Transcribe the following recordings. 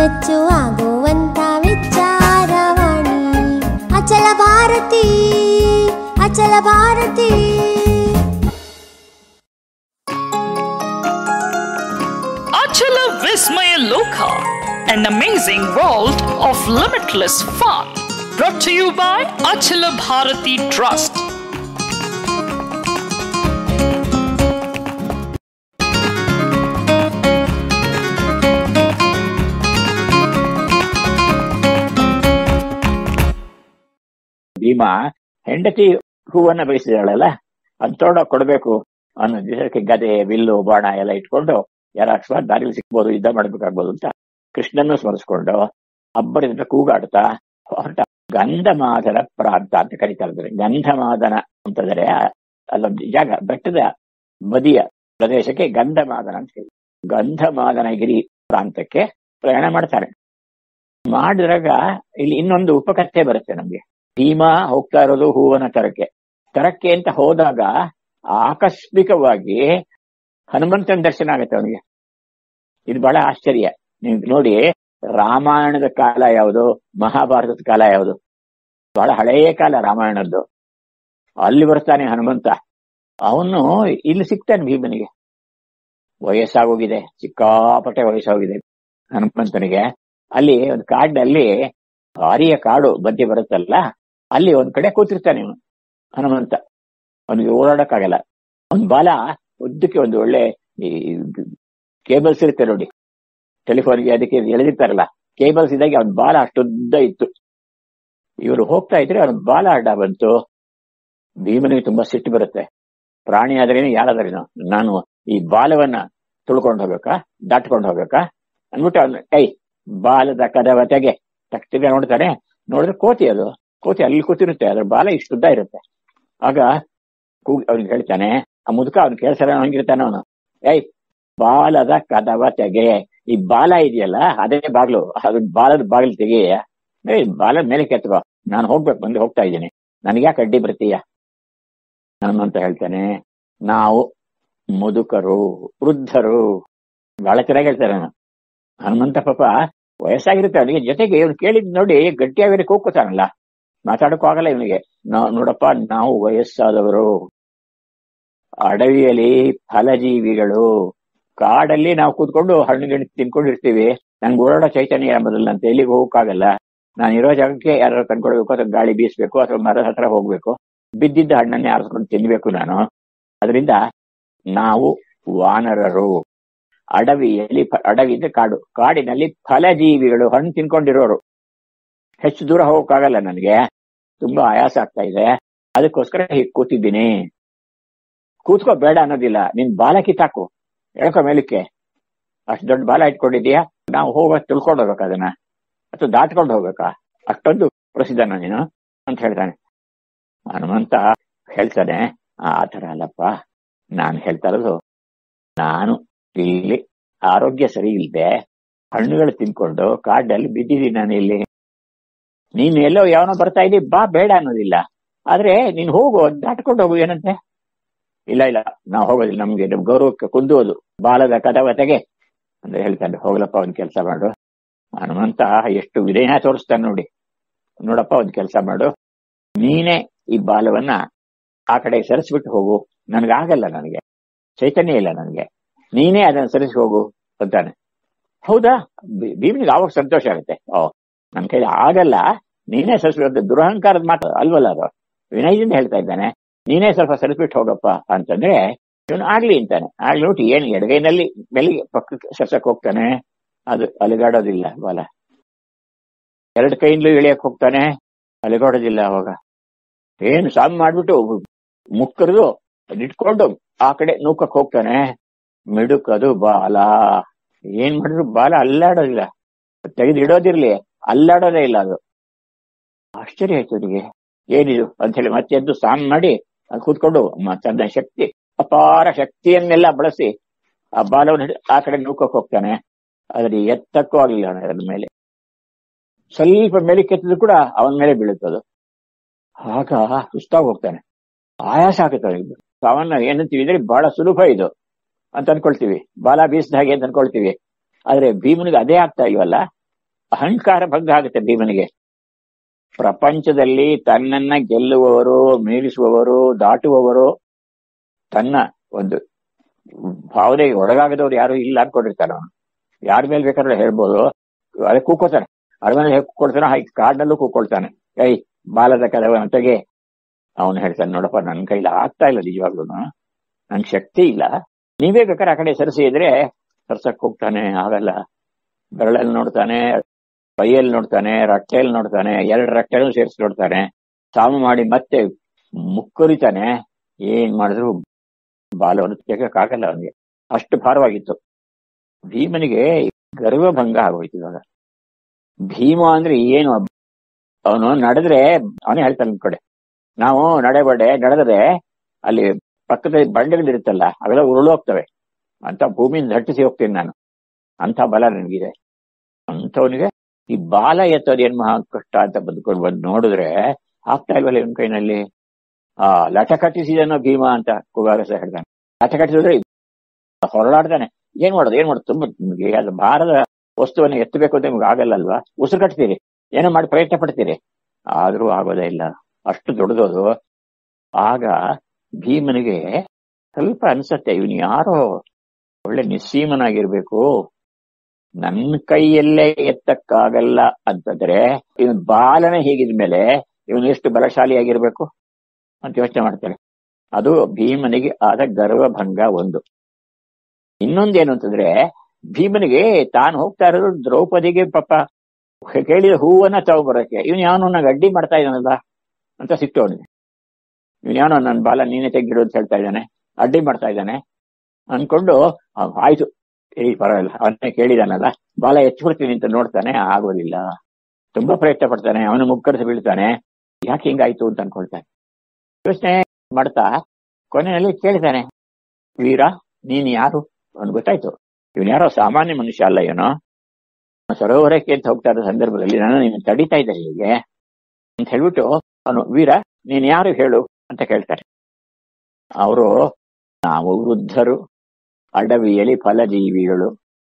ಅಚ್ಚುಮೆಚ್ಚು ಆಗುವಂತ ವಿಚಾರವಾಣಿ ಅಚಲ ಭಾರತಿ ಅಚಲ Bharati Achala Vismaya Loka, an amazing world of limitless fun. Brought to you by Achala Bharati Trust. Bhima ಹೆಂಡತಿ ಹೂವನ್ನ ಬಯಸಿದಾಳಲ್ಲ ಅದ್ ತೊಗೊಂಡೋಗ್ ಕೊಡ್ಬೇಕು ಅನ್ನೋ ದಿವಸಕ್ಕೆ ಗದೆ ಬಿಲ್ಲು ಬಾಣ ಎಲ್ಲ ಇಟ್ಕೊಂಡು ಯಾರ ಅಕಸ್ಮಾತ್ ದಾರಿಲಿ ಸಿಕ್ಬೋದು ಯುದ್ಧ ಮಾಡ್ಬೇಕಾಗ್ಬೋದು ಅಂತ ಕೃಷ್ಣನ್ನು ಸ್ಮರಿಸ್ಕೊಂಡು ಅಬ್ಬರದಿಂದ ಕೂಗಾಡ್ತಾ ಹೊರಟ ಗಂಧಮಾದನ ಪ್ರಾಂತ ಅಂತ ಕರೀತಾರೆ ಗಂಧಮಾದನ ಅಂತಂದ್ರೆ ಅಲ್ಲೊಂದು ಜಾಗ ಬೆಟ್ಟದ ಬದಿಯ ಪ್ರದೇಶಕ್ಕೆ ಗಂಧಮಾದನ ಅಂತ ಹೇಳಿ ಗಂಧಮಾದನಗಿರಿ ಪ್ರಾಂತಕ್ಕೆ ಪ್ರಯಾಣ ಮಾಡ್ತಾರೆ ಮಾಡಿದಾಗ ಇಲ್ಲಿ ಇನ್ನೊಂದು ಉಪಕಥೆ ಬರುತ್ತೆ ನಮ್ಗೆ ಭೀಮ ಹೋಗ್ತಾ ಇರೋದು ಹೂವನ ತರಕ್ಕೆ ತರಕ್ಕೆ ಅಂತ ಹೋದಾಗ ಆಕಸ್ಮಿಕವಾಗಿ ಹನುಮಂತನ ದರ್ಶನ ಆಗುತ್ತೆ ಅವನಿಗೆ ಇದು ಬಹಳ ಆಶ್ಚರ್ಯ ನೀವು ನೋಡಿ ರಾಮಾಯಣದ ಕಾಲ ಯಾವುದು ಮಹಾಭಾರತದ ಕಾಲ ಯಾವುದು ಬಹಳ ಹಳೆಯ ಕಾಲ ರಾಮಾಯಣದ್ದು ಅಲ್ಲಿ ಬರ್ತಾನೆ ಹನುಮಂತ ಅವನು ಇಲ್ಲಿ ಸಿಗ್ತಾನೆ ಭೀಮನಿಗೆ ವಯಸ್ಸಾಗೋಗಿದೆ ಸಿಕ್ಕಾಪಟ್ಟೆ ವಯಸ್ಸಾಗೋಗಿದೆ ಹನುಮಂತನಿಗೆ ಅಲ್ಲಿ ಒಂದು ಕಾಡಿನಲ್ಲಿ ಭಾರಿಯ ಕಾಡು ಮಧ್ಯೆ ಬರುತ್ತಲ್ಲ ಅಲ್ಲಿ ಒಂದ್ ಕಡೆ ಕೂತಿರ್ತಾನೆ ಇವನು ಹನುಮಂತ ಅವನಿಗೆ ಓಡಾಡಕ್ಕಾಗಲ್ಲ ಅವನ್ ಬಾಲ ಉದ್ದಕ್ಕೆ ಒಂದು ಒಳ್ಳೆ ಈ ಕೇಬಲ್ಸ್ ಇರುತ್ತೆ ನೋಡಿ ಟೆಲಿಫೋನ್ಗೆ ಅದಕ್ಕೆ ಎಳೆದಿರ್ತಾರಲ್ಲ ಕೇಬಲ್ಸ್ ಇದ್ದಾಗೆ ಅವನ ಬಾಲ ಅಷ್ಟುದ್ದ ಇತ್ತು ಇವರು ಹೋಗ್ತಾ ಇದ್ರೆ ಅವನ ಬಾಲ ಅಡ್ಡ ಬಂತು ಭೀಮನಿಗೆ ತುಂಬಾ ಸಿಟ್ಟು ಬರುತ್ತೆ ಪ್ರಾಣಿ ಆದ್ರೇನು ಯಾರಾದ್ರೇನು ನಾನು ಈ ಬಾಲವನ್ನ ತುಳ್ಕೊಂಡು ಹೋಗ್ಬೇಕಾ ದಾಟ್ಕೊಂಡು ಹೋಗ್ಬೇಕಾ ಅಂದ್ಬಿಟ್ಟು ಅವನ ಕೈ ಬಾಲದ ಕದವ ತೆಗೆ ತಕ್ಷಣ ನೋಡ್ತಾನೆ ನೋಡಿದ್ರೆ ಕೋತಿ ಅದು ಕೋತಿ ಅಲ್ಲಿ ಕೂತಿರುತ್ತೆ ಅದ್ರ ಬಾಲ ಇಷ್ಟು ಉದ್ದ ಇರುತ್ತೆ ಆಗ ಕೂಗಿ ಅವ್ನಿಗೆ ಹೇಳ್ತಾನೆ ಆ ಮುದುಕ ಅವ್ನು ಕೇಳ್ಸಲ್ಲ ಹಂಗಿರ್ತಾನೆ ಅವನು ಏಯ್ ಬಾಲದ ಕದವ ತೆಗೆ ಈ ಬಾಲ ಇದೆಯಲ್ಲ ಅದೇ ಬಾಗ್ಲು ಅದು ಬಾಲದ ಬಾಗಿಲು ತೆಗೆಯ ಏಯ್ ಬಾಲದ ಮೇಲೆ ಕೆತ್ಕೋ ನಾನು ಹೋಗ್ಬೇಕು ಬಂದು ಹೋಗ್ತಾ ಇದ್ದೀನಿ ನನಗೆ ಯಾಕೆ ಅಡ್ಡಿ ಬರ್ತೀಯ ಹನುಮಂತ ಹೇಳ್ತಾನೆ ನಾವು ಮುದುಕರು ವೃದ್ಧರು ಬಹಳ ಚೆನ್ನಾಗಿ ಹೇಳ್ತಾರೆ ಅವನು ಹನುಮಂತ ಪಾಪ ವಯಸ್ಸಾಗಿರುತ್ತೆ ಅವನಿಗೆ ಜೊತೆಗೆ ಇವನು ಕೇಳಿದ್ ನೋಡಿ ಗಟ್ಟಿಯಾಗಿ ಕೂಗ್ಕೋತಾನಲ್ಲ ಮಾತಾಡಕ್ಕೂ ಆಗಲ್ಲ ಇವನಿಗೆ ನಾವು ನೋಡಪ್ಪ ನಾವು ವಯಸ್ಸಾದವರು ಅಡವಿಯಲ್ಲಿ ಫಲಜೀವಿಗಳು ಕಾಡಲ್ಲಿ ನಾವು ಕೂತ್ಕೊಂಡು ಹಣ್ಣು ಗಿಣ್ಣು ತಿನ್ಕೊಂಡಿರ್ತೀವಿ ನಂಗೆ ಓಡಾಡೋ ಚೈತನ್ಯ ಎಂಬುದಿಲ್ಲ ಅಂತ ಎಲ್ಲಿಗೆ ಹೋಗಕ್ಕಾಗಲ್ಲ ನಾನು ಇರೋ ಜಾಗಕ್ಕೆ ಯಾರು ತಂದ್ಕೊಡ್ಬೇಕು ಅಥವಾ ಗಾಳಿ ಬೀಸ್ಬೇಕು ಅಥವಾ ಮರದ ಹತ್ರ ಹೋಗ್ಬೇಕು ಬಿದ್ದಿದ್ದ ಹಣ್ಣನ್ನೇ ಆರಿಸ್ಕೊಂಡು ತಿನ್ಬೇಕು ನಾನು ಅದರಿಂದ ನಾವು ವಾನರರು ಅಡವಿಯಲ್ಲಿ ಫ- ಅಡವಿ ಅಂದ್ರೆ ಕಾಡು ಕಾಡಿನಲ್ಲಿ ಫಲಜೀವಿಗಳು ಹಣ್ಣು ತಿನ್ಕೊಂಡಿರೋರು ಹೆಚ್ಚು ದೂರ ಹೋಗಕ್ಕಾಗಲ್ಲ ನನಗೆ ತುಂಬಾ ಆಯಾಸ ಆಗ್ತಾ ಇದೆ ಅದಕ್ಕೋಸ್ಕರ ಹೀಗೆ ಕೂತಿದ್ದೀನಿ ಕೂತ್ಕೋ ಬೇಡ ಅನ್ನೋದಿಲ್ಲ ನಿನ್ ಬಾಲ ಕಿತ್ತಾಕು ಎಳ್ಕೊ ಮೇಲಕ್ಕೆ ಅಷ್ಟು ದೊಡ್ಡ ಬಾಲ ಇಟ್ಕೊಂಡಿದ್ಯಾ ನಾವು ಹೋಗ ತಿಳ್ಕೊಂಡು ಹೋಗ್ಬೇಕು ಅದನ್ನ ಅಥವಾ ದಾಟ್ಕೊಂಡು ಹೋಗ್ಬೇಕಾ ಅಷ್ಟೊಂದು ಪ್ರಸಿದ್ಧನ ನೀನು ಅಂತ ಹೇಳ್ತಾನೆ ಹನುಮಂತ ಹೇಳ್ತಾನೆ ಆ ತರ ಅಲ್ಲಪ್ಪ ನಾನು ಹೇಳ್ತಾ ಇರೋದು ನಾನು ಇಲ್ಲಿ ಆರೋಗ್ಯ ಸರಿ ಇಲ್ಲದೆ ಹಣ್ಣುಗಳು ತಿನ್ಕೊಂಡು ಕಾಡಲ್ಲಿ ಬಿದ್ದಿದ್ದೀನಿ ನಾನು ಇಲ್ಲಿ ನೀನ್ ಎಲ್ಲೋ ಯಾವನೋ ಬರ್ತಾ ಇದ್ದಿ ಬಾ ಬೇಡ ಅನ್ನೋದಿಲ್ಲ ಆದ್ರೆ ನೀನ್ ಹೋಗು ದಾಟ್ಕೊಂಡು ಹೋಗು ಏನಂತೆ ಇಲ್ಲ ಇಲ್ಲ ನಾವು ಹೋಗೋದಿಲ್ಲ ನಮ್ಗೆ ನಮ್ ಗೌರವಕ್ಕೆ ಕುಂದುವುದು ಬಾಲದ ಕದವ ತೆಗೆ ಅಂತ ಹೇಳ್ತಾನೆ ಹೋಗ್ಲಪ್ಪ ಒಂದ್ ಕೆಲಸ ಮಾಡು ಹನುಮಂತ ಎಷ್ಟು ವಿನಯ ತೋರಿಸ್ತಾನೆ ನೋಡಿ ನೋಡಪ್ಪ ಒಂದ್ ಕೆಲಸ ಮಾಡು ನೀನೇ ಈ ಬಾಲವನ್ನ ಆ ಕಡೆ ಸರಿಸ್ಬಿಟ್ಟು ಹೋಗು ನನ್ಗಾಗಲ್ಲ ನನಗೆ ಚೈತನ್ಯ ಇಲ್ಲ ನನಗೆ ನೀನೇ ಅದನ್ನ ಸರಿಸಿ ಹೋಗು ಅಂತಾನೆ ಹೌದಾ ಬಿ- ಭೀಮನಿಗೆ ಆವಾಗ ಸಂತೋಷ ಆಗುತ್ತೆ ಓ ನನ್ ಕೈಲಿ ಆಗಲ್ಲ ನೀನೇ ಸರಿಸ್ಬಿಟ್ಟು ದುರಹಂಕಾರದ ಮಾತು ಅಲ್ವಲ್ಲ ಅದು ವಿನಯದಿಂದ ಹೇಳ್ತಾ ಇದ್ದಾನೆ ನೀನೇ ಸ್ವಲ್ಪ ಸರಿಸ್ಬಿಟ್ಟು ಹೋಗಪ್ಪ ಅಂತಂದ್ರೆ ಇವನು ಆಗ್ಲಿ ಅಂತಾನೆ ಆಗ್ಲಿ ನೋಡಿ ಏನ್ ಎಡಗೈನಲ್ಲಿ ಬೆಳಿಗ್ಗೆ ಪಕ್ಕಕ್ಕೆ ಸರ್ಸಕ್ ಹೋಗ್ತಾನೆ ಅದು ಅಲುಗಾಡೋದಿಲ್ಲ ಬಾಲ ಎರಡು ಕೈಯಿಂದಲೂ ಇಳಿಯಕ್ ಹೋಗ್ತಾನೆ ಅಲುಗಾಡೋದಿಲ್ಲ ಅವಾಗ ಏನು ಸಾಮ್ ಮಾಡ್ಬಿಟ್ಟು ಮುಕ್ಕರಿದು ಇಟ್ಕೊಂಡು ಆ ಕಡೆ ನೂಕಕ್ ಹೋಗ್ತಾನೆ ಮಿಡುಕದು ಬಾಲ ಏನ್ ಮಾಡಿದ್ರು ಬಾಲ ಅಲ್ಲಾಡೋದಿಲ್ಲ ತೆಗೆದು ಇಡೋದಿರ್ಲಿ ಅಲ್ಲಾಡೋದೇ ಇಲ್ಲ ಅದು ಆಶ್ಚರ್ಯ ಆಯ್ತು ಅವನಿಗೆ ಏನಿದು ಅಂತ ಹೇಳಿ ಮತ್ತೆ ಎದ್ದು ಸಾಮ್ ಮಾಡಿ ಅಲ್ಲಿ ಕೂತ್ಕೊಂಡು ಮ- ತನ್ನ ಶಕ್ತಿ ಅಪಾರ ಶಕ್ತಿಯನ್ನೆಲ್ಲ ಬಳಸಿ ಆ ಬಾಲವನ್ನು ಹಿಡಿ- ಆ ಕಡೆ ನೂಕಕ್ ಹೋಗ್ತಾನೆ ಆದ್ರೆ ಎತ್ತಕ್ಕೂ ಆಗ್ಲಿಲ್ಲ ಅವನ ಅದ್ರ ಮೇಲೆ ಸ್ವಲ್ಪ ಮೇಲೆ ಕೆತ್ತಿದ್ರು ಕೂಡ ಅವನ ಮೇಲೆ ಬೀಳುತ್ತದು ಆಗ ಸುಸ್ತಾಗಿ ಹೋಗ್ತಾನೆ ಆಯಾಸ ಆಗುತ್ತೆ ಅವನಿಗೆ ಅವನ್ನ ಏನಂತೀವಿ ಅಂದ್ರೆ ಬಹಳ ಸುಲಭ ಇದು ಅಂತ ಅನ್ಕೊಳ್ತೀವಿ ಬಾಲ ಬೀಸಿದ ಹಾಗೆ ಅಂತ ಅನ್ಕೊಳ್ತೀವಿ ಆದ್ರೆ ಭೀಮನಿಗೆ ಅದೇ ಆಗ್ತಾ ಇಲ್ವಲ್ಲ ಅಹಂಕಾರ ಭಂಗ ಆಗುತ್ತೆ ಭೀಮನಿಗೆ ಪ್ರಪಂಚದಲ್ಲಿ ತನ್ನನ್ನ ಗೆಲ್ಲುವವರು ಮೀರಿಸುವವರು ದಾಟುವವರು ತನ್ನ ಒಂದು ಭಾವನೆಗೆ ಒಳಗಾಗದವ್ರು ಯಾರು ಇಲ್ಲ ಅನ್ಕೊಂಡಿರ್ತಾನೆ ಅವನು ಯಾರ ಮೇಲೆ ಬೇಕಾದ್ರೆ ಹೇಳ್ಬೋದು ಅದೇ ಕೂಕೋತಾನೆ ಅರಮನೆ ಹೇಗೆ ಕೂಕೊಳ್ತಾನೆ ಹಾಗೆ ಕಾಡಿನಲ್ಲೂ ಕೂಕೊಳ್ತಾನೆ ಕೈ ಬಾಲದ ಕದವನ ತೆಗೆ ಅವನು ಹೇಳ್ತಾನೆ ನೋಡಪ್ಪ ನನ್ನ ಕೈಲಿ ಆಗ್ತಾ ಇಲ್ಲ ನಿಜವಾಗ್ಲೂ ನನ್ ಶಕ್ತಿ ಇಲ್ಲ ನೀವೇ ಬೇಕಾದ್ರೆ ಆ ಕಡೆ ಸರಿಸಿ ಇದ್ರೆ ಸರ್ಸಕ್ ಹೋಗ್ತಾನೆ ಆಗಲ್ಲ ಬೆರಳಲ್ಲಿ ನೋಡ್ತಾನೆ ಕೈಯಲ್ಲಿ ನೋಡ್ತಾನೆ ರಟ್ಟೆಯಲ್ಲಿ ನೋಡ್ತಾನೆ ಎರಡು ರಟ್ಟೆಲ್ಲೂ ಸೇರಿಸಿ ನೋಡ್ತಾನೆ ಸಾಮು ಮಾಡಿ ಮತ್ತೆ ಮುಕ್ಕುರಿತಾನೆ ಏನ್ ಮಾಡಿದ್ರು ಬಾಲವನ್ನು ತೆಗಕ್ಕಾಗಲ್ಲ ಅವನಿಗೆ ಅಷ್ಟು ಭಾರವಾಗಿತ್ತು ಭೀಮನಿಗೆ ಗರ್ವಭಂಗ ಆಗೋಯ್ತು ಇವಾಗ ಭೀಮ ಅಂದ್ರೆ ಏನು ಅವನು ನಡೆದ್ರೆ ಅವನೇ ಹೇಳ್ತಾನೆ ನಿಮ್ ಕಡೆ ನಾವು ನಡೆಬಡೆ ನಡೆದ್ರೆ ಅಲ್ಲಿ ಪಕ್ಕದಲ್ಲಿ ಬಂಡೆಗಳಿರುತ್ತಲ್ಲ ಅವೆಲ್ಲ ಉರುಳೋಗ್ತವೆ ಅಂತ ಭೂಮಿಯಿಂದ ಧಟ್ಟಿಸಿ ಹೋಗ್ತೀನಿ ನಾನು ಅಂತ ಬಲ ನನಗಿದೆ ಅಂಥವನಿಗೆ ಈ ಬಾಲ ಎತ್ತೋದು ಏನ್ ಮಹಾ ಕಷ್ಟ ಅಂತ ಬಂದ್ಕೊಂಡು ಬಂದು ನೋಡಿದ್ರೆ ಆಗ್ತಾ ಇಲ್ವಲ್ಲ ಇವನ್ ಕೈನಲ್ಲಿ ಆ ಲಟ ಕಟ್ಟಿಸಿದನೋ ಭೀಮ ಅಂತ ಕುಗಾರಸ ಹೇಳ್ತಾನೆ ಲಟ ಕಟ್ಟಿಸಿದ್ರೆ ಹೊರಳಾಡ್ತಾನೆ ಏನ್ ಮಾಡೋದು ಏನ್ ಮಾಡೋದು ತುಂಬಾ ನಿಮ್ಗೆ ಅದು ಭಾರದ ವಸ್ತುವನ್ನು ಎತ್ತಬೇಕು ಅಂತ ನಿಮ್ಗೆ ಆಗಲ್ಲ ಅಲ್ವಾ ಉಸಿರು ಕಟ್ತೀರಿ ಏನೋ ಮಾಡಿ ಪ್ರಯತ್ನ ಪಡ್ತೀರಿ ಆದ್ರೂ ಆಗೋದೇ ಇಲ್ಲ ಅಷ್ಟು ದೊಡ್ಡದದು ಆಗ ಭೀಮನಿಗೆ ಸ್ವಲ್ಪ ಅನ್ಸತ್ತೆ ಇವನು ಯಾರೋ ಒಳ್ಳೆ ನಿಸ್ಸೀಮನಾಗಿರ್ಬೇಕು ನನ್ನ ಕೈಯಲ್ಲೇ ಎತ್ತಕ್ಕಾಗಲ್ಲ ಅಂತಂದ್ರೆ ಇವನ್ ಬಾಲನ ಹೀಗಿದ್ಮೇಲೆ ಇವನು ಎಷ್ಟು ಬಲಶಾಲಿಯಾಗಿರ್ಬೇಕು ಅಂತ ಯೋಚನೆ ಮಾಡ್ತಾರೆ ಅದು ಭೀಮನಿಗೆ ಆದ ಗರ್ವಭಂಗ ಒಂದು ಇನ್ನೊಂದೇನು ಅಂತಂದ್ರೆ ಭೀಮನಿಗೆ ತಾನು ಹೋಗ್ತಾ ಇರೋದು ದ್ರೌಪದಿಗೆ ಪಾಪ ಕೇಳಿದ ಹೂವನ್ನ ತಗೊಂಬರಕ್ಕೆ ಇವನು ಯಾವನನ್ನ ಅಡ್ಡಿ ಮಾಡ್ತಾ ಇದ್ದಾನಲ್ಲ ಅಂತ ಸಿಟ್ಟು ಅವನಿಗೆ ಇವನು ಯಾವನೋ ನನ್ನ ಬಾಲ ನೀನೇ ತೆಗಿಡು ಅಂತ ಹೇಳ್ತಾ ಇದ್ದಾನೆ ಅಡ್ಡಿ ಮಾಡ್ತಾ ಇದ್ದಾನೆ ಅನ್ಕೊಂಡು ಅವ್ ಆಯ್ತು ಏಯ್ ಪರವಾಗಿಲ್ಲ ಅವನ್ನೇ ಕೇಳಿದಾನಲ್ಲ ಬಾಲ ಎಚ್ಚಿಬಿಡ್ತೀನಿ ಅಂತ ನೋಡ್ತಾನೆ ಆಗೋದಿಲ್ಲ ತುಂಬಾ ಪ್ರಯತ್ನ ಪಡ್ತಾನೆ ಅವನು ಮುಕ್ಕರಿಸಿ ಬೀಳ್ತಾನೆ ಯಾಕೆ ಹಿಂಗಾಯ್ತು ಅಂತ ಅನ್ಕೊಳ್ತಾನೆ ಯೋಚನೆ ಮಾಡ್ತಾ ಕೊನೆಯಲ್ಲಿ ಕೇಳ್ತಾನೆ ವೀರ ನೀನ್ ಯಾರು ಅವನು ಗೊತ್ತಾಯ್ತು ಇವನು ಯಾರೋ ಸಾಮಾನ್ಯ ಮನುಷ್ಯ ಅಲ್ಲ ಏನೋ ಸರೋವರಕ್ಕೆ ಅಂತ ಹೋಗ್ತಾ ಇರೋ ಸಂದರ್ಭದಲ್ಲಿ ನಾನು ನೀನು ತಡಿತಾ ಇದ್ದೆ ಹೀಗೆ ಅಂತ ಹೇಳ್ಬಿಟ್ಟು ಅವನು ವೀರ ನೀನ್ ಯಾರು ಹೇಳು ಅಂತ ಕೇಳ್ತಾರೆ ಅವರು ನಾವು ವೃದ್ಧರು ಅಡವಿಯಲ್ಲಿ ಫಲಜೀವಿಗಳು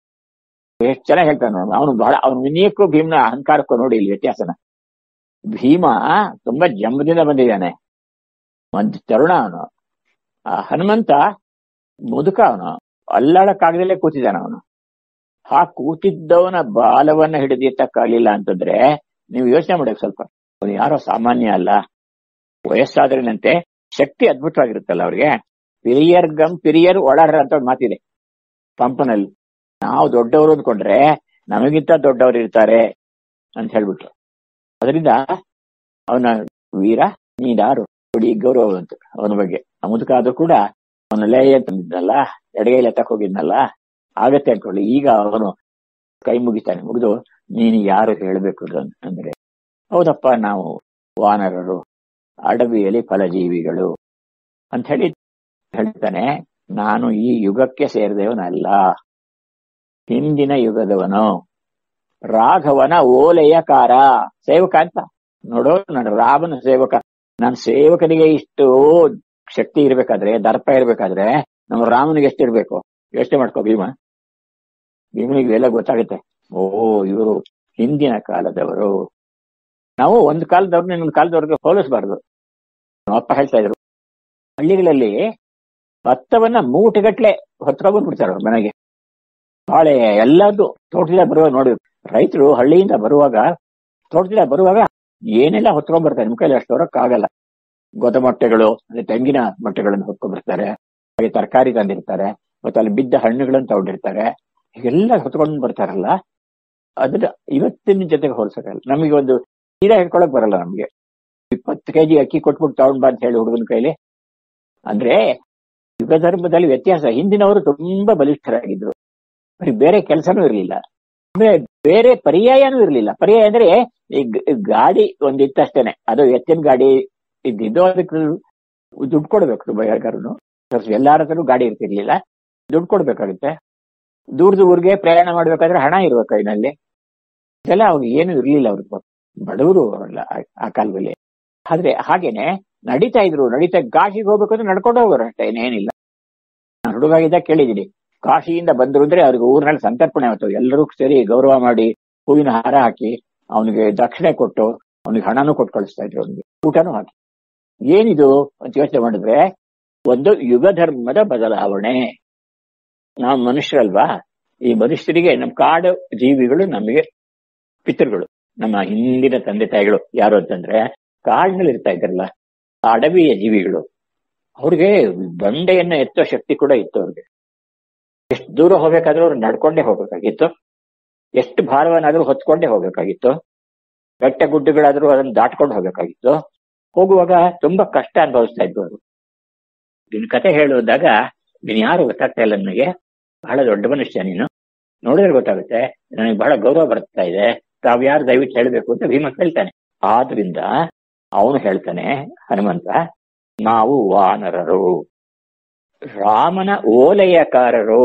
ಎಷ್ಟು ಚೆನ್ನಾಗಿ ಹೇಳ್ತಾನೆ ನೋಡು ಅವನು ಬಹಳ ಅವನು ವಿನಯಕ್ಕೂ ಭೀಮನ ಅಹಂಕಾರಕ್ಕೂ ನೋಡಿ ಇಲ್ಲಿ ವ್ಯತ್ಯಾಸನ ಭೀಮ ತುಂಬಾ ಜಂಬದಿಂದ ಬಂದಿದ್ದಾನೆ ಒಂದು ತರುಣ ಅವನು ಆ ಹನುಮಂತ ಮುದುಕ ಅವನು ಅಲ್ಲಾಡಕ್ಕಾಗದಲ್ಲೇ ಕೂತಿದ್ದಾನ ಅವನು ಆ ಕೂತಿದ್ದವನ ಬಾಲವನ್ನ ಹಿಡಿದಿಟ್ಟಕ್ಕಾಗಲಿಲ್ಲ ಅಂತಂದ್ರೆ ನೀವು ಯೋಚನೆ ಮಾಡಬೇಕು ಸ್ವಲ್ಪ ಅವನು ಯಾರೋ ಸಾಮಾನ್ಯ ಅಲ್ಲ ವಯಸ್ಸಾದ್ರೇನಂತೆ ಶಕ್ತಿ ಅದ್ಭುತವಾಗಿರುತ್ತಲ್ಲ ಅವ್ರಿಗೆ ಪಿರಿಯರ್ ಗಮ್ ಪಿರಿಯರ್ ಒಳರ ಅಂತ ಒಂದು ಮಾತಿದೆ ಪಂಪನಲ್ಲಿ ನಾವು ದೊಡ್ಡವರು ಅಂದ್ಕೊಂಡ್ರೆ ನಮಗಿಂತ ದೊಡ್ಡವರು ಇರ್ತಾರೆ ಅಂತ ಹೇಳ್ಬಿಟ್ರು ಅದರಿಂದ ಅವನ ವೀರ ನೀನಾರು ಕೊಡಿ ಗೌರವ ಅಂತ ಅವನ ಬಗ್ಗೆ ಆ ಮುದುಕ ಆದ್ರೂ ಕೂಡ ಅವನು ಲೇ ಅಂತಂದಿದ್ನಲ್ಲ ಎಡಗೈಲಿ ಎತ್ತಕ್ ಹೋಗಿದ್ನಲ್ಲ ಆಗತ್ತೆ ಅನ್ಕೊಳ್ಳಿ ಈಗ ಅವನು ಕೈ ಮುಗಿತಾನೆ ಮುಗಿದು ನೀನು ಯಾರು ಹೇಳ್ಬೇಕು ಅಂತ ಅಂದ್ರೆ ಹೌದಪ್ಪ ನಾವು ವಾನರರು ಅಡವಿಯಲ್ಲಿ ಫಲಜೀವಿಗಳು ಅಂತ ಹೇಳಿ ಹೇಳ್ತಾನೆ ನಾನು ಈ ಯುಗಕ್ಕೆ ಸೇರಿದವನಲ್ಲ ಹಿಂದಿನ ಯುಗದವನು ರಾಘವನ ಓಲೆಯಕಾರ ಸೇವಕ ಅಂತ ನೋಡು ನಾನು ರಾಮನ ಸೇವಕ ನಾನು ಸೇವಕನಿಗೆ ಇಷ್ಟು ಶಕ್ತಿ ಇರ್ಬೇಕಾದ್ರೆ ದರ್ಪ ಇರ್ಬೇಕಾದ್ರೆ ನಮ್ಮ ರಾಮನಿಗೆ ಎಷ್ಟಿರ್ಬೇಕು ಯೋಚನೆ ಮಾಡ್ಕೋ ಭೀಮ ಭೀಮನಿಗೆ ಎಲ್ಲ ಗೊತ್ತಾಗುತ್ತೆ ಓ ಇವರು ಹಿಂದಿನ ಕಾಲದವರು ನಾವು ಒಂದು ಕಾಲದವ್ರನ್ನ ಇನ್ನೊಂದು ಕಾಲದವ್ರಿಗೆ ಹೋಲಿಸಬಾರ್ದು ನಮ್ಮ ಅಪ್ಪ ಹೇಳ್ತಾ ಇದ್ರು ಹಳ್ಳಿಗಳಲ್ಲಿ ಭತ್ತವನ್ನ ಮೂಟೆಗಟ್ಲೆ ಹೊತ್ಕೊಂಡ್ಬಿಡ್ತಾರೆ ಅವ್ರ ಮನೆಗೆ ಬಾಳೆ ಎಲ್ಲದೂ ತೋಟದಿಂದ ಬರುವಾಗ ನೋಡಿ ರೈತರು ಹಳ್ಳಿಯಿಂದ ಬರುವಾಗ ತೋಟದಿಂದ ಬರುವಾಗ ಏನೆಲ್ಲ ಹೊತ್ಕೊಂಡ್ ಬರ್ತಾರೆ ನಿಮ್ ಕೈಲಿ ಅಷ್ಟು ಆಗಲ್ಲ ಗೊದ ಮೊಟ್ಟೆಗಳು ಅಂದ್ರೆ ತೆಂಗಿನ ಮೊಟ್ಟೆಗಳನ್ನು ಹೊತ್ಕೊಂಡ್ ಬರ್ತಾರೆ ಹಾಗೆ ತರಕಾರಿ ತಂದಿರ್ತಾರೆ ಮತ್ತೆ ಅಲ್ಲಿ ಬಿದ್ದ ಹಣ್ಣುಗಳನ್ನು ತಗೊಂಡಿರ್ತಾರೆ ಹೀಗೆಲ್ಲ ಹೊತ್ಕೊಂಡು ಬರ್ತಾರಲ್ಲ ಅದ್ರ ಇವತ್ತಿನ ಜೊತೆಗೆ ಹೋಲ್ಸಕ್ಕಲ್ಲ ನಮಗೆ ಒಂದು ಸೀದಾ ಹಿಡ್ಕೊಳಕ್ ಬರಲ್ಲ ನಮ್ಗೆ ಇಪ್ಪತ್ತು ಕೆಜಿ ಅಕ್ಕಿ ಕೊಟ್ಬಿಟ್ಟು ತಗೊಂಡ್ ಬಾ ಅಂತ ಹೇಳಿ ಹುಡುಗನ ಕೈಲಿ ಅಂದ್ರೆ ಯುಗ ಧರ್ಮದಲ್ಲಿ ವ್ಯತ್ಯಾಸ ಹಿಂದಿನವರು ತುಂಬಾ ಬಲಿಷ್ಠರಾಗಿದ್ರು ಬರೀ ಬೇರೆ ಕೆಲಸನೂ ಇರಲಿಲ್ಲ ಅಂದ್ರೆ ಬೇರೆ ಪರ್ಯಾಯನೂ ಇರಲಿಲ್ಲ ಪರ್ಯಾಯ ಅಂದ್ರೆ ಈ ಗ- ಗಾಡಿ ಒಂದಿತ್ತಷ್ಟೇನೆ ಅದು ಎತ್ತಿನ ಗಾಡಿ ಇದ್ದಿದ್ದು ಅದಕ್ಕೆ ದುಡ್ಡು ಕೊಡ್ಬೇಕು ತುಂಬ ಯಾರಿಗಾರು ಎಲ್ಲಾರ ಹತ್ರನೂ ಗಾಡಿ ಇರ್ತಿರ್ಲಿಲ್ಲ ದುಡ್ಡು ಕೊಡ್ಬೇಕಾಗುತ್ತೆ ದೂರದ ಊರಿಗೆ ಪ್ರಯಾಣ ಮಾಡ್ಬೇಕಾದ್ರೆ ಹಣ ಇರ್ಬೇಕು ಕೈನಲ್ಲಿ ಇದೆಲ್ಲ ಅವಾಗ ಏನು ಇರ್ಲಿಲ್ಲ ಅವ್ರಿಗೆ ಬಡವರು ಅಲ್ಲ ಆ- ಆ ಕಾಲದಲ್ಲಿ ಆದ್ರೆ ಹಾಗೇನೆ ನಡೀತಾ ಇದ್ರು ನಡೀತಾ ಕಾಶಿಗೆ ಹೋಗ್ಬೇಕು ಅಂದ್ರೆ ನಡ್ಕೊಂಡು ಹೋಗೋರು ಅಷ್ಟೇ ಏನೇನಿಲ್ಲ ನಾನು ಹುಡುಗಾಗಿದ್ದಾಗ ಕೇಳಿದ್ದೀನಿ ಕಾಶಿಯಿಂದ ಬಂದ್ರು ಅಂದ್ರೆ ಅವ್ರಿಗೆ ಊರಿನಲ್ಲಿ ಸಂತರ್ಪಣೆ ಆಯ್ತು ಎಲ್ಲರೂ ಸೇರಿ ಗೌರವ ಮಾಡಿ ಹೂವಿನ ಹಾರ ಹಾಕಿ ಅವನಿಗೆ ದಕ್ಷಿಣೆ ಕೊಟ್ಟು ಅವನಿಗೆ ಹಣನೂ ಕೊಟ್ಟು ಕಳಿಸ್ತಾ ಇದ್ರು ಅವನಿಗೆ ಊಟನೂ ಹಾಕಿ ಏನಿದು ಅಂತ ಯೋಚನೆ ಮಾಡಿದ್ರೆ ಒಂದು ಯುಗ ಧರ್ಮದ ಬದಲಾವಣೆ ನಾವು ಮನುಷ್ಯರಲ್ವಾ ಈ ಮನುಷ್ಯರಿಗೆ ನಮ್ಮ ಕಾಡು ಜೀವಿಗಳು ನಮಗೆ ಪಿತೃಗಳು ನಮ್ಮ ಹಿಂದಿನ ತಂದೆ ತಾಯಿಗಳು ಯಾರು ಅಂತಂದ್ರೆ ಕಾಡಿನಲ್ಲಿ ಇರ್ತಾ ಇದ್ರಲ್ಲ ಆ ಅಡವಿಯ ಜೀವಿಗಳು ಅವ್ರಿಗೆ ಬಂಡೆಯನ್ನ ಎತ್ತೋ ಶಕ್ತಿ ಕೂಡ ಇತ್ತು ಅವ್ರಿಗೆ ಎಷ್ಟು ದೂರ ಹೋಗ್ಬೇಕಾದ್ರೂ ಅವ್ರು ನಡ್ಕೊಂಡೇ ಹೋಗ್ಬೇಕಾಗಿತ್ತು ಎಷ್ಟು ಭಾರವನ್ನಾದ್ರೂ ಹೊತ್ಕೊಂಡೇ ಹೋಗ್ಬೇಕಾಗಿತ್ತು ಬೆಟ್ಟ ಗುಡ್ಡಗಳಾದ್ರೂ ಅದನ್ನ ದಾಟ್ಕೊಂಡು ಹೋಗ್ಬೇಕಾಗಿತ್ತು ಹೋಗುವಾಗ ತುಂಬಾ ಕಷ್ಟ ಅನುಭವಿಸ್ತಾ ಇದ್ವು ಅವರು ನಿನ್ ಕತೆ ಹೇಳುವಾಗ ನೀನ್ ಯಾರು ಗೊತ್ತಾಗ್ತಾ ಇಲ್ಲ ನನಗೆ ಬಹಳ ದೊಡ್ಡ ಮನುಷ್ಯ ನೀನು ನೋಡಿದ್ರೆ ಗೊತ್ತಾಗುತ್ತೆ ನನಗೆ ಬಹಳ ಗೌರವ ಬರ್ತಾ ಇದೆ ತಾವ್ ಯಾರು ದಯವಿಟ್ಟು ಹೇಳ್ಬೇಕು ಅಂತ ಭೀಮ ಹೇಳ್ತಾನೆ ಆದ್ರಿಂದ ಅವನು ಹೇಳ್ತಾನೆ ಹನುಮಂತ ನಾವು ವಾನರರು ರಾಮನ ಓಲೆಯಕಾರರು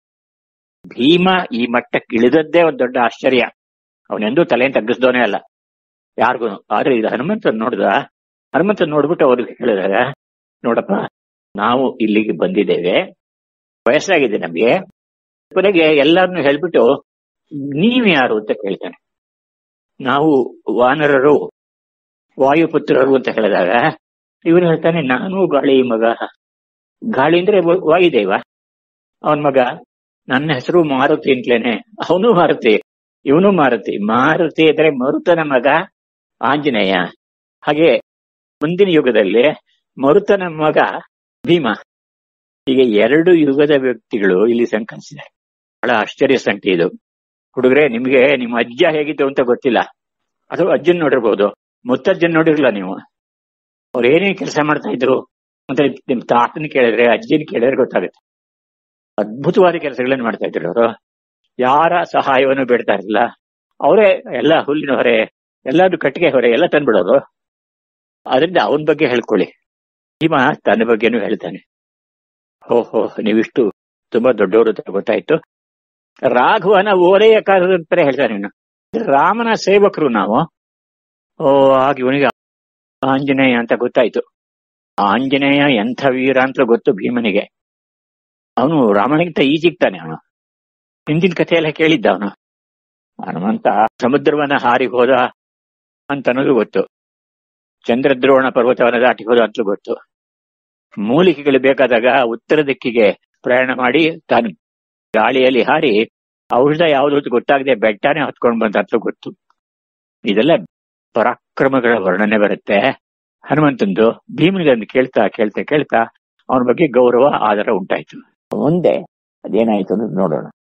ಭೀಮ ಈ ಮಟ್ಟಕ್ಕೆ ಇಳಿದದ್ದೇ ಒಂದು ದೊಡ್ಡ ಆಶ್ಚರ್ಯ ಅವನೆಂದೂ ತಲೆಯನ್ನು ತಗ್ಗಿಸ್ದವನೇ ಅಲ್ಲ ಯಾರಿಗೂ ಆದ್ರೆ ಇದು ಹನುಮಂತನ್ ನೋಡ್ದ ಹನುಮಂತನ್ ನೋಡ್ಬಿಟ್ಟು ಅವ್ರಿಗೆ ಹೇಳಿದಾಗ ನೋಡಪ್ಪ ನಾವು ಇಲ್ಲಿಗೆ ಬಂದಿದ್ದೇವೆ ವಯಸ್ಸಾಗಿದೆ ನಮ್ಗೆ ಕೊನೆಗೆ ಎಲ್ಲರನ್ನು ಹೇಳ್ಬಿಟ್ಟು ನೀವ್ ಯಾರು ಅಂತ ಕೇಳ್ತಾನೆ ನಾವು ವಾನರರು ವಾಯುಪುತ್ರರು ಅಂತ ಹೇಳಿದಾಗ ಇವನು ಹೇಳ್ತಾನೆ ನಾನು ಗಾಳಿ ಮಗ ಗಾಳಿ ಅಂದ್ರೆ ವ- ವಾಯುದೇವ ಅವನ್ ಮಗ ನನ್ನ ಹೆಸರು ಮಾರುತಿ ಅಂತಲೇನೆ ಅವನು ಮಾರುತಿ ಇವನು ಮಾರುತಿ ಮಾರುತಿ ಅಂದ್ರೆ ಮರುತನ ಮಗ ಆಂಜನೇಯ ಹಾಗೆ ಮುಂದಿನ ಯುಗದಲ್ಲಿ ಮರುತನ ಮಗ ಭೀಮ ಹೀಗೆ ಎರಡು ಯುಗದ ವ್ಯಕ್ತಿಗಳು ಇಲ್ಲಿ ಸಂಕಲಿಸಿದ್ದಾರೆ ಬಹಳ ಆಶ್ಚರ್ಯ ಸಂಖ್ಯೆ ಇದು ಹುಡುಗರೆ ನಿಮ್ಗೆ ನಿಮ್ಮ ಅಜ್ಜ ಹೇಗಿತ್ತು ಅಂತ ಗೊತ್ತಿಲ್ಲ ಅಥವಾ ಅಜ್ಜನ್ ನೋಡಿರ್ಬೋದು ಮುತ್ತಜ್ಜನ್ ನೋಡಿರ್ಲಿಲ್ಲ ನೀವು ಅವ್ರು ಏನೇನ್ ಕೆಲಸ ಮಾಡ್ತಾ ಇದ್ರು ಮತ್ತೆ ನಿಮ್ ತಾತನ ಕೇಳಿದ್ರೆ ಅಜ್ಜಿನ ಕೇಳಿದ್ರೆ ಗೊತ್ತಾಗುತ್ತೆ ಅದ್ಭುತವಾದ ಕೆಲಸಗಳನ್ನ ಮಾಡ್ತಾ ಇದ್ರು ಅವರು ಯಾರ ಸಹಾಯವನ್ನು ಬೇಡ್ತಾ ಇರಲಿಲ್ಲ ಅವರೇ ಎಲ್ಲ ಹುಲ್ಲಿನ ಹೊರೆ ಎಲ್ಲಾದ್ರು ಕಟ್ಟಿಗೆ ಹೊರೆ ಎಲ್ಲ ತಂದ್ಬಿಡೋರು ಅದರಿಂದ ಅವನ ಬಗ್ಗೆ ಹೇಳ್ಕೊಳ್ಳಿ ಭೀಮ ತನ್ನ ಬಗ್ಗೆನೂ ಹೇಳ್ತಾನೆ ಓಹೋ ನೀವಿಷ್ಟು ತುಂಬಾ ದೊಡ್ಡವರು ಅಂತ ಗೊತ್ತಾಯ್ತು ರಾಘವನ ಓಲೆಯ ಕಾಲದಂತರ ಹೇಳ್ತಾನೆ ಇವನು ರಾಮನ ಸೇವಕರು ನಾವು ಓ ಹಾಗೆ ಇವನಿಗೆ ಆಂಜನೇಯ ಅಂತ ಗೊತ್ತಾಯ್ತು ಆಂಜನೇಯ ಎಂಥ ವೀರ ಅಂತ ಗೊತ್ತು ಭೀಮನಿಗೆ ಅವನು ರಾಮನಿಗಿಂತ ಈಜಿಗ್ತಾನೆ ಅವನು ಹಿಂದಿನ ಕಥೆ ಎಲ್ಲ ಕೇಳಿದ್ದ ಅವನು ಹನುಮಂತ ಸಮುದ್ರವನ್ನ ಹಾರಿ ಹೋದ ಅಂತ ಅನ್ನೋದು ಗೊತ್ತು ಚಂದ್ರದ್ರೋಣ ಪರ್ವತವನ್ನ ದಾಟಿ ಹೋದ ಅಂತಲೂ ಗೊತ್ತು ಮೂಲಿಕೆಗಳು ಬೇಕಾದಾಗ ಉತ್ತರ ದಿಕ್ಕಿಗೆ ಪ್ರಯಾಣ ಮಾಡಿ ತಾನು ಗಾಳಿಯಲ್ಲಿ ಹಾರಿ ಔಷಧ ಯಾವುದು ಅಂತ ಗೊತ್ತಾಗದೆ ಬೆಟ್ಟನೇ ಹೊತ್ಕೊಂಡು ಬಂದ ಅಂತಲೂ ಗೊತ್ತು ಇದೆಲ್ಲ ಪರಾಕ್ರಮಗಳ ವರ್ಣನೆ ಬರುತ್ತೆ ಹನುಮಂತಂದು ಭೀಮನಿಗೆ ಅದನ್ನ ಕೇಳ್ತಾ ಕೇಳ್ತಾ ಕೇಳ್ತಾ ಅವನ ಬಗ್ಗೆ ಗೌರವ ಆದರ ಉಂಟಾಯ್ತು ಮುಂದೆ ಅದೇನಾಯ್ತು ಅನ್ನೋದು ನೋಡೋಣ